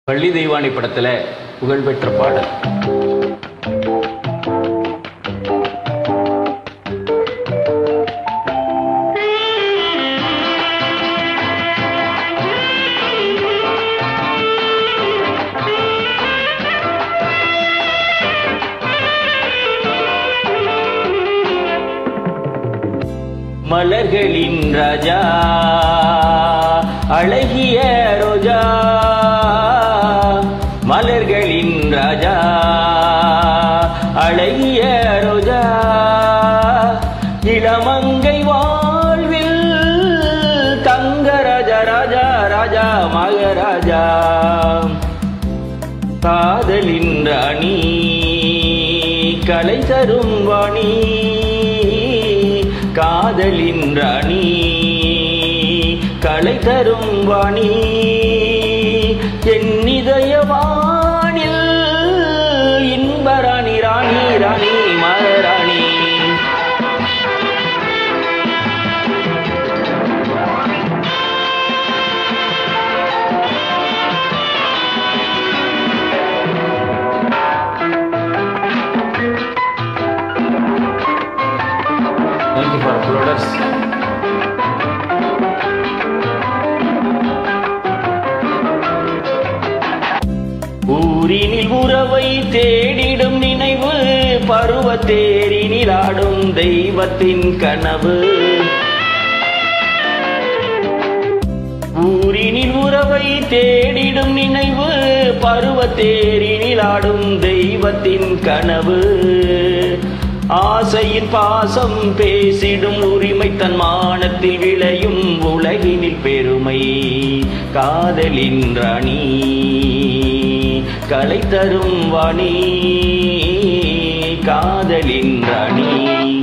பள்ளி தெய்வானி படத்துல புகழ்பெற்ற பாடல் மலர்களின் ராஜா அழகிய ரோஜா மலர்களின் ராஜா அழகிய ரோஜா இளமங்கை வாழ்வில் தங்க ராஜா ராஜா ராஜா மகராஜா காதலின் ராணி கலை தரும் வாணி காதலின் ராணி கலை தரும் வாணி என் இதயவானில் இன்பராணி ராணி ராணி மகாராணி Thank you for uploaders. ஊரினில் உறவை தேடிடும் நினைவு பருவ தேரினில் ஆடும் தெய்வத்தின் கனவு ஊரினில் உறவை தேடிடும் நினைவு பருவ தேரினில் ஆடும் தெய்வத்தின் கனவு ஆசையின் பாசம் பேசிடும் உரிமை தன் மானத்தில் விளையும் உலகினில் பெருமை காதலின் ராணி கலை தரும் வாணி காதலின் ராணி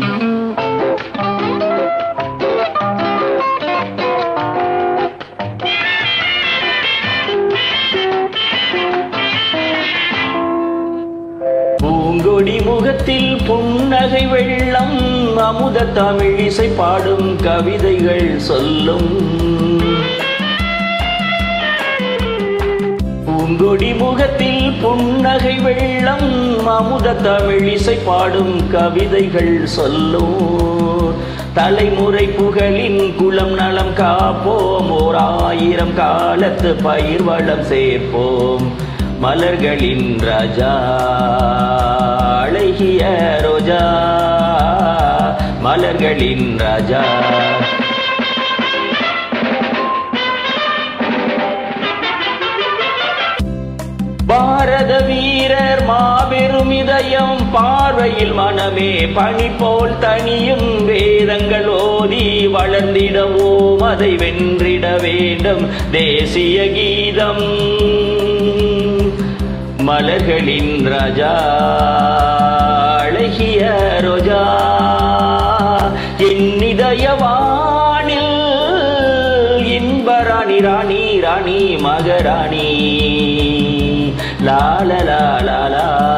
பூங்கொடி முகத்தில் புன்னகை வெள்ளம் அமுத தமிழ் இசை பாடும் கவிதைகள் சொல்லும் பூங்கொடி முகத்தில் புன்னகை வெள்ளம் அமுத தமிழ் இசை பாடும் கவிதைகள் சொல்லும் தலைமுறை புகழின் குலம் நலம் காப்போம் ஓர் ஆயிரம் காலத்து பயிர் வளம் சேர்ப்போம் மலர்களின் ராஜா அழகிய ரோஜா மலர்களின் ராஜா பாரத வீரர் மாபெரும் இதயம் பார்வையில் மனமே பனி போல் தனியும் வேதங்கள் ஓதி வளர்ந்திடவோம் அதை வென்றிட வேண்டும் தேசிய கீதம் மலர்களின் ராஜா அழகிய ரோஜா என் இதயவானில் இன்பராணி ராணி ராணி மகராணி லால லால லா